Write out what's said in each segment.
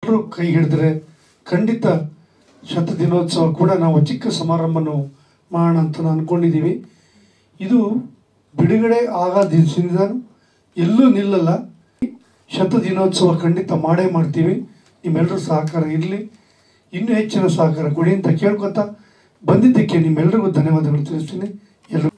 ಡೈರೆಕ್ಟ್ರು ಕೈ ಹಿಡಿದ್ರೆ ಖಂಡಿತ ಶತ ದಿನೋತ್ಸವ ಕೂಡ ನಾವು ಚಿಕ್ಕ ಸಮಾರಂಭನು ಮಾಡೋಣ ಅಂತ ನಾವು ಅಂದ್ಕೊಂಡಿದ್ದೀವಿ ಇದು ಬಿಡುಗಡೆ ಆಗ ದಿವಸದಿಂದ ಎಲ್ಲೂ ನಿಲ್ಲಲ್ಲ ಶತ ದಿನೋತ್ಸವ ಖಂಡಿತ ಮಾಡೇ ಮಾಡ್ತೀವಿ ನಿಮ್ಮೆಲ್ಲರ ಸಹಕಾರ ಇರಲಿ ಇನ್ನೂ ಹೆಚ್ಚಿನ ಸಹಕಾರ ಕೊಡಿ ಅಂತ ಕೇಳ್ಕೊತಾ ಬಂದಿದ್ದಕ್ಕೆ ನಿಮ್ಮೆಲ್ಲರಿಗೂ ಧನ್ಯವಾದಗಳು ತಿಳಿಸ್ತೀನಿ ಎಲ್ಲರೂ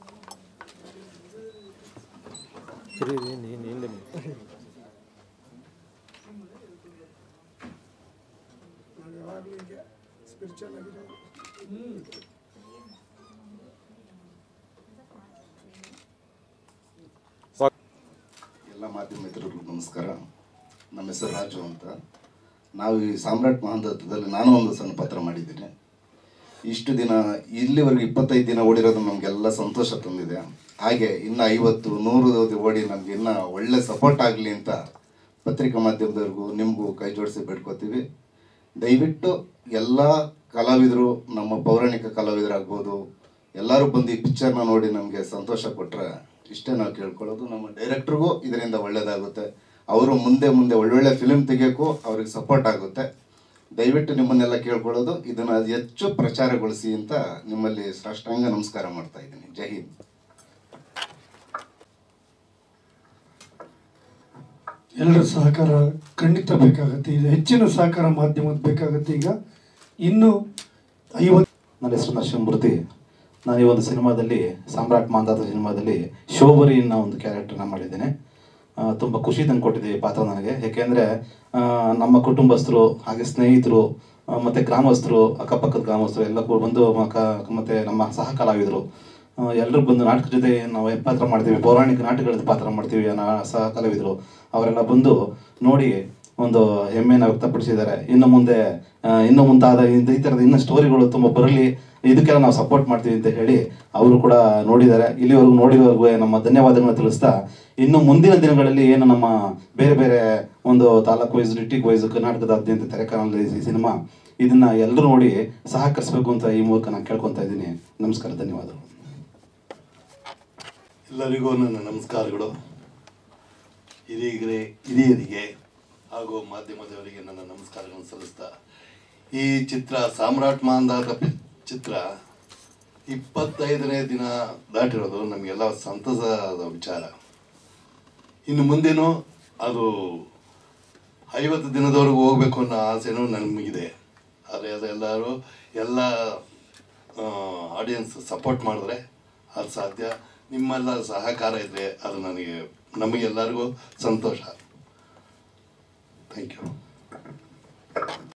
ಎಲ್ಲ ಮಾಧ್ಯಮ ಮಿತ್ರರಿಗೂ ನಮಸ್ಕಾರ ನಮ್ಮ ಹೆಸರು ರಾಜು ಅಂತ ನಾವು ಈ ಸಾಮ್ರಾಟ್ ಮಹಾಂತತ್ವದಲ್ಲಿ ನಾನು ಒಂದು ಸಣ್ಣ ಪತ್ರ ಮಾಡಿದ್ದೀನಿ ಇಷ್ಟು ದಿನ ಇಲ್ಲಿವರೆಗೂ ಇಪ್ಪತ್ತೈದು ದಿನ ಓಡಿರೋದು ನಮಗೆಲ್ಲ ಸಂತೋಷ ತಂದಿದೆ ಹಾಗೆ ಇನ್ನು ಐವತ್ತು ನೂರು ಓಡಿ ನಮ್ಗೆ ಇನ್ನೂ ಒಳ್ಳೆ ಸಪೋರ್ಟ್ ಆಗಲಿ ಅಂತ ಪತ್ರಿಕಾ ಮಾಧ್ಯಮದವ್ರಿಗೂ ನಿಮಗೂ ಕೈ ಜೋಡಿಸಿ ಬೇಡ್ಕೋತೀವಿ ದಯವಿಟ್ಟು ಎಲ್ಲ ಕಲಾವಿದರು ನಮ್ಮ ಪೌರಾಣಿಕ ಕಲಾವಿದರಾಗ್ಬೋದು ಎಲ್ಲರೂ ಬಂದು ಈ ಪಿಕ್ಚರ್ನ ನೋಡಿ ನಮಗೆ ಸಂತೋಷ ಕೊಟ್ಟರೆ ಇಷ್ಟೇ ನಾವು ಕೇಳ್ಕೊಳ್ಳೋದು ನಮ್ಮ ಡೈರೆಕ್ಟ್ರಿಗೂ ಇದರಿಂದ ಒಳ್ಳೇದಾಗುತ್ತೆ ಅವರು ಮುಂದೆ ಮುಂದೆ ಒಳ್ಳೊಳ್ಳೆ ಫಿಲ್ಮ್ ತೆಗಿಯೋಕ್ಕೂ ಅವ್ರಿಗೆ ಸಪೋರ್ಟ್ ಆಗುತ್ತೆ ದಯವಿಟ್ಟು ನಿಮ್ಮನ್ನೆಲ್ಲ ಕೇಳ್ಕೊಳ್ಳೋದು ಇದನ್ನು ಹೆಚ್ಚು ಪ್ರಚಾರಗೊಳಿಸಿ ಅಂತ ನಿಮ್ಮಲ್ಲಿ ಸಾಷ್ಟಾಂಗ ನಮಸ್ಕಾರ ಮಾಡ್ತಾ ಇದ್ದೀನಿ ಜೈ ಹಿಂದ್ ಎಲ್ಲರ ಸಹಕಾರ ಖಂಡಿತ ಬೇಕಾಗುತ್ತೆ ಇದು ಹೆಚ್ಚಿನ ಸಹಕಾರ ಮಾಧ್ಯಮದ ಬೇಕಾಗುತ್ತೆ ಈಗ ಇನ್ನು ಐವತ್ತು ನನ್ನ ಹೆಸರು ನರಸಿಂಹಮೂರ್ತಿ ನಾನು ಈ ಒಂದು ಸಿನಿಮಾದಲ್ಲಿ ಸಾಮ್ರಾಟ್ ಮಾಂದಾತ ಸಿನಿಮಾದಲ್ಲಿ ಶೋಭರಿ ಅನ್ನೋ ಒಂದು ಕ್ಯಾರೆಕ್ಟರ್ನ ಮಾಡಿದ್ದೇನೆ ಆ, ತುಂಬ ಖುಷಿ ತಂದು ಕೊಟ್ಟಿದೆ ಈ ಪಾತ್ರ ನನಗೆ ಯಾಕೆಂದರೆ ನಮ್ಮ ಕುಟುಂಬಸ್ಥರು ಹಾಗೆ ಸ್ನೇಹಿತರು ಆ, ಮತ್ತೆ ಗ್ರಾಮಸ್ಥರು ಅಕ್ಕಪಕ್ಕದ ಗ್ರಾಮಸ್ಥರು ಎಲ್ಲ ಕೂಡ ಬಂದು ಮಕ ಮತ್ತು ನಮ್ಮ ಸಹ ಕಲಾವಿದರು ಎಲ್ಲರೂ ಬಂದು ನಾಟಕ ಜೊತೆ ನಾವು ಏನ್ ಪಾತ್ರ ಮಾಡ್ತೀವಿ ಪೌರಾಣಿಕ ನಾಟಕಗಳ ಪಾತ್ರ ಮಾಡ್ತೀವಿ ನಾ ಸಹ ಕಲಾವಿದರು ಅವರೆಲ್ಲ ಬಂದು ನೋಡಿ ಒಂದು ಹೆಮ್ಮೆನ ವ್ಯಕ್ತಪಡಿಸಿದ್ದಾರೆ ಇನ್ನು ಮುಂದೆ ಆ, ಇನ್ನು ಮುಂತಾದ ಇಂಥ- ಈ ಥರದ ಇನ್ನೂ ಸ್ಟೋರಿಗಳು ತುಂಬ ಬರಲಿ ಇದಕ್ಕೆಲ್ಲ ನಾವು ಸಪೋರ್ಟ್ ಮಾಡ್ತೀವಿ ಅಂತ ಹೇಳಿ ಅವರು ಕೂಡ ನೋಡಿದ್ದಾರೆ ಇಲ್ಲಿವರೆಗೂ ನೋಡಿದವರೆಗೂ ನಮ್ಮ ಧನ್ಯವಾದಗಳನ್ನ ತಿಳಿಸ್ತಾ ಇನ್ನು ಮುಂದಿನ ದಿನಗಳಲ್ಲಿ ಏನು ನಮ್ಮ ಬೇರೆ ಬೇರೆ ಒಂದು ತಾಲೂಕು ವೈಸ್ ಡಿಸ್ಟಿಕ್ ವೈಸ್ ಕರ್ನಾಟಕದಾದ್ಯಂತ ತೆರೆ ಕಾಣಲಿ ಈ ಸಿನಿಮಾ ಇದನ್ನ ಎಲ್ಲರೂ ನೋಡಿ ಸಹಕರಿಸಬೇಕು ಅಂತ ಈ ಮೂಲಕ ನಾನು ಕೇಳ್ಕೊತಾ ಇದ್ದೀನಿ ನಮಸ್ಕಾರ ಧನ್ಯವಾದಗಳು ಎಲ್ಲರಿಗೂ ನನ್ನ ನಮಸ್ಕಾರಗಳು ಹಿರಿಯರಿಗೆ ಹಿರಿಯರಿಗೆ ಹಾಗೂ ಮಾಧ್ಯಮದವರಿಗೆ ನನ್ನ ನಮಸ್ಕಾರಗಳನ್ನು ಸಲ್ಲಿಸ್ತಾ ಈ ಚಿತ್ರ ಸಾಮ್ರಾಟ್ ಮಾಂದಾದ ಪಿ- ಚಿತ್ರ ಇಪ್ಪತ್ತೈದನೇ ದಿನ ದಾಟಿರೋದು ನಮಗೆಲ್ಲ ಸಂತಸದ ವಿಚಾರ ಇನ್ನು ಮುಂದೇನು ಅದು ಐವತ್ತು ದಿನದವರೆಗೂ ಹೋಗ್ಬೇಕು ಅನ್ನೋ ಆಸೆನೂ ನಮಗಿದೆ ಆದರೆ ಅದೆಲ್ಲರೂ ಎಲ್ಲ ಆಡಿಯನ್ಸ್ ಸಪೋರ್ಟ್ ಮಾಡಿದ್ರೆ ಅದು ಸಾಧ್ಯ ನಿಮ್ಮೆಲ್ಲ ಸಹಕಾರ ಇದ್ದರೆ ಅದು ನನಗೆ ನಮಗೆಲ್ಲರಿಗೂ ಸಂತೋಷ ಥ್ಯಾಂಕ್ ಯು